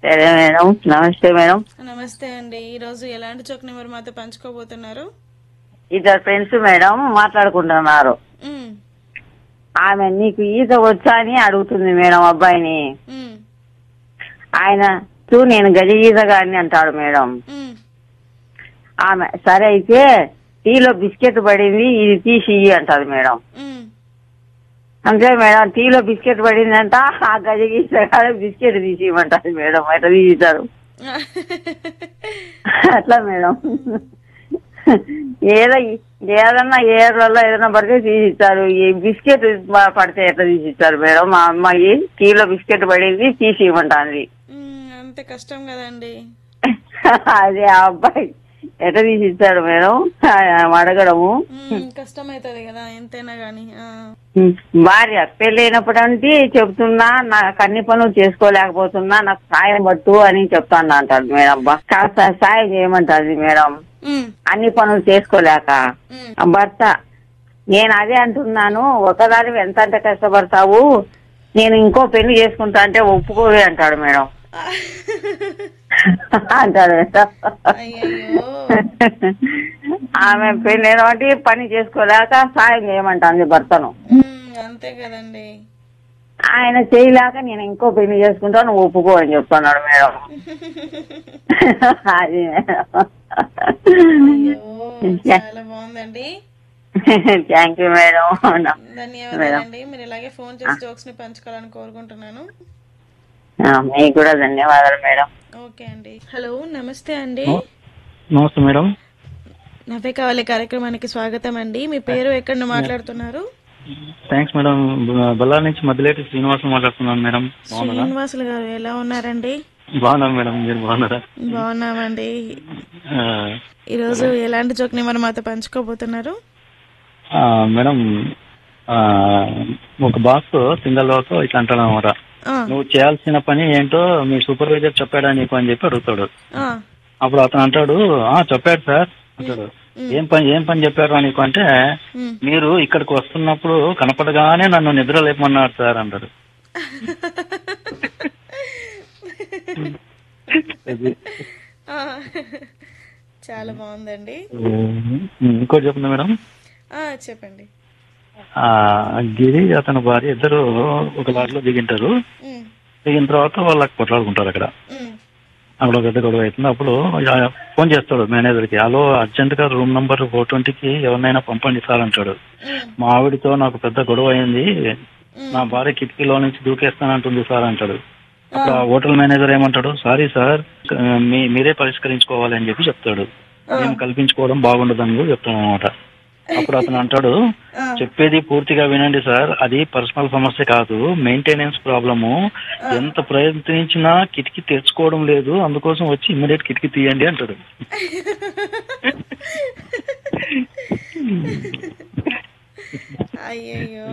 సరే మేడం నమస్తే మేడం నమస్తే అండి ఈ రోజు ఎలాంటి చోక్ నెంబర్ మాతో పంచుకోబోతున్నారు ఇద్దరు ఫ్రెండ్స్ మేడం మాట్లాడుకుంటున్నారు ఉమ్, ఆమె నీకు ఈత వచ్చా అని అడుగుతుంది మేడం అబ్బాయిని ఉమ్, ఆయన చూ నేను గజ ఈతగాడిని అంటాడు మేడం ఉమ్. ఆమె సరే అయితే టీలో బిస్కెట్ పడింది ఇది తీసి ఇయ్యి అంటారు మేడం ఉమ్. అంతే మేడం టీలో బిస్కెట్ పడిందంట ఆ గజ ఈతగాడు బిస్కెట్ తీసి ఇవ్వమంటారు మేడం అట్లా తీసిస్తారు అట్లా మేడం ఏదో ఏదన్నా ఏర్లలో ఏదైనా పడితే తీసిస్తారు ఈ బిస్కెట్ పడితే ఎట్లా తీసిస్తారు మేడం మా అమ్మాయి టీలో బిస్కెట్ పడింది తీసి ఇవ్వమంటాంది ఉమ్, అంతే కష్టం కదండి అదే ఆ అబ్బాయి ఎట్లా తీసిస్తాడు మేడం ఆ- అడగడము ఉమ్, కష్టం అవుతుంది కదా ఎంతైనా గానీ ఆ. భార్య పెళ్ళైనప్పుడు అంటే చెప్తున్నా నాకు అన్ని పనులు చేసుకోలేకపోతున్నా నాకు సాయం పట్టు అని చెప్తాను అంటాడు మేడం అబ్బా కాస్త సాయం చేయమంటాది మేడం ఉమ్, అన్ని పనులు చేసుకోలేక ఉమ్. ఆ భర్త నేను అదే అంటున్నాను ఒకదాని ఎంత అంటే కష్టపడతావు నేను ఇంకో పెళ్లి చేసుకుంటా అంటే ఒప్పుకోవే అంటాడు మేడం అంటాడు మేడం అయ్యయ్యో ఆమె పెళ్ళైన బట్టి పని చేసుకోలేక సాయం చేయమంటాంది భర్తను ఉమ్, అంతే కదండి ఆయన చేయలేక నేను ఇంకో పెళ్లి చేసుకుంటాను ఒప్పుకో అని చెప్తున్నాడు మేడం అది అయ్యో చాలా బాగుందండి థ్యాంక్ యూ మేడం ధన్యవాదాలండి మీరు ఇలాగే ఫోన్ చేసి జోక్స్ ని పంచుకోవాలని కోరుకుంటున్నాను ఆ, మీకు కూడా ధన్యవాదాలు మేడం ఓకే అండి హలో నమస్తే అండి నమస్తే మేడం నవ్వే కావాలి కార్యక్రమానికి స్వాగతం అండి మీ పేరు ఎక్కడ నుండి మాట్లాడుతున్నారు థ్యాంక్స్ మేడం బ- బళ్ళారి నుంచి మధ్యలేటి శ్రీనివాసం మాట్లాడుతున్నాను మేడం బాగున్నారా శ్రీనివాసులు గారు ఎలా ఉన్నారండి బాగున్నాం మేడం మీరు బాగున్నారా బాగున్నామండి ఆ, ఈరోజు ఎలాంటి జోక్ ని మరి మాతో పంచుకోబోతున్నారు ఆ, మేడం ఆ, ఒక బాస్ సింగల్ బాస్ ఇట్లా అంటాడు అనమాట ఆ, నువ్వు చేయాల్సిన పని ఏంటో మీ సూపర్వైజర్ చెప్పాడా నీకు అని చెప్పి అడుగుతాడు ఆ, అప్పుడు అతను అంటాడు ఆ చెప్పాడు సార్ అంటాడు ఏం పని ఏం పని చెప్పారు నీకు అంటే ఉమ్. మీరు ఇక్కడికి వస్తున్నప్పుడు కనపడగానే నన్ను నిద్ర లేపమన్నారు సార్ అంటాడు అది. ఆ, చాలా బాగుందండి ఉమ్, ఇంకోటి చెప్తున్నా మేడం ఆ, చెప్పండి ఆ గిరి అతని భార్య ఇద్దరు ఒక లారీలో దిగింటారు ఉమ్, దిగిన తర్వాత వాళ్ళకి కొట్లాడుకుంటారు అక్కడ ఉమ్, అక్కడ ఒక పెద్ద గొడవ అవుతుంది అప్పుడు ఆ ఫోన్ చేస్తాడు మేనేజర్ కి హలో అర్జెంట్ గా రూమ్ నంబర్ ఫోర్ ట్వంటీకి ఎవరినైనా పంపండి సార్ అంటాడు ఉమ్, మా ఆవిడతో నాకు పెద్ద గొడవ అయింది ఉమ్. నా భార్య కిటికీలో నుంచి దూకేస్తానంటుంది సార్ అంటాడు అప్పుడు ఆ హోటల్ మేనేజర్ ఏమంటాడు సారీ సార్ మీ మీరే పరిష్కరించుకోవాలి అని చెప్పి చెప్తాడు మేము కల్పించుకోవడం బాగుండదని కూడా చెప్తాడు అనమాట అప్పుడు అతను అంటాడు ఆ. చెప్పేది పూర్తిగా వినండి సార్ అది పర్సనల్ సమస్య కాదు మెయింటెనెన్స్ ప్రాబ్లము ఎంత ప్రయత్నించినా కిటికీ తెరుచుకోవడం లేదు అందుకోసం వచ్చి ఇమ్మీడియట్ కిటికీ తీయండి అంటాడు అయ్యయ్యో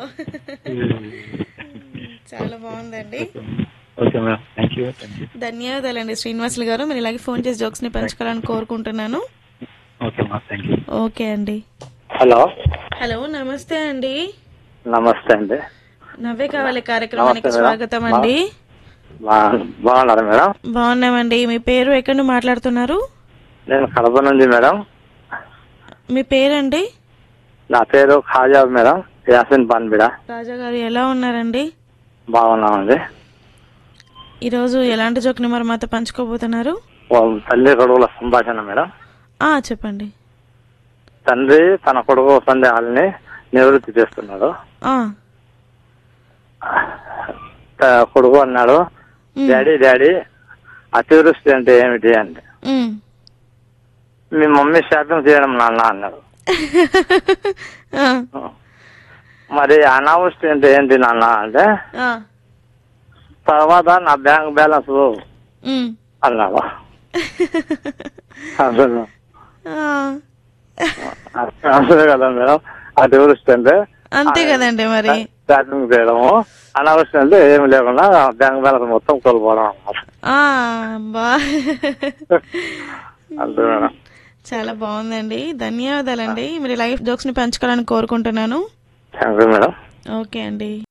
చాలా బాగుందండి okay madam thank you thank you ధన్యవాదాలండి శ్రీనివాసులు గారు మీరు ఇలాగే ఫోన్ చేసి జోక్స్ ని పంచుకోవాలని కోరుకుంటున్నాను ఓకే మా థ్యాంక్ యూ ఓకే అండి హలో హలో నమస్తే అండి నమస్తే అండి నవ్వే కావాలి కార్యక్రమానికి నమస్తే మేడం. స్వాగతం అండి బా- బాగున్నారా మేడం బాగున్నామండి మీ పేరు ఎక్కడి నుండి మాట్లాడుతున్నారు నేను కడప నుండి మేడం మీ పేరండి నా పేరు ఖాజా మేడం యాసిన్ పాన్బిడ రాజా గారు ఎలా ఉన్నారండి బాగున్నామండి ఈరోజు ఎలాంటి జోక్ ని మరి మాతో పంచుకోబోతున్నారు ఓ తల్లి కొడుకుల సంభాషణ మేడం ఆ చెప్పండి తండ్రి తన కొడుకు సందేహాలని నివృత్తి చేస్తున్నాడు ఆ త- కొడుకు అన్నాడు ఉమ్, డాడీ డాడీ అతివృష్టి అంటే ఏమిటి అంటే ఉమ్. మీ మమ్మీ షాపింగ్ చేయడం నాన్న అన్నాడు ఆ, మరి అనావృష్టి అంటే ఏంటి నాన్న అంటే ఆ, తర్వాత నా బ్యాంక్ బ్యాలెన్స్ ఉమ్. అన్నాడు అసలు ఆ, అంతే కదా మేడం అతివృష్టి అంటే అంతే కదండి మరి షాపింగ్ చేయడము అనావృష్టి అంటే ఏమి లేకుండా బ్యాంక్ బ్యాలెన్స్ మొత్తం కోల్పోవడం అన్నమాట ఆ బా అంతే మేడం చాలా బాగుందండి ధన్యవాదాలండి మీరు లైఫ్ జోక్స్ ని పంచుకోవాలని కోరుకుంటున్నాను థ్యాంక్ యూ మేడం ఓకే అండి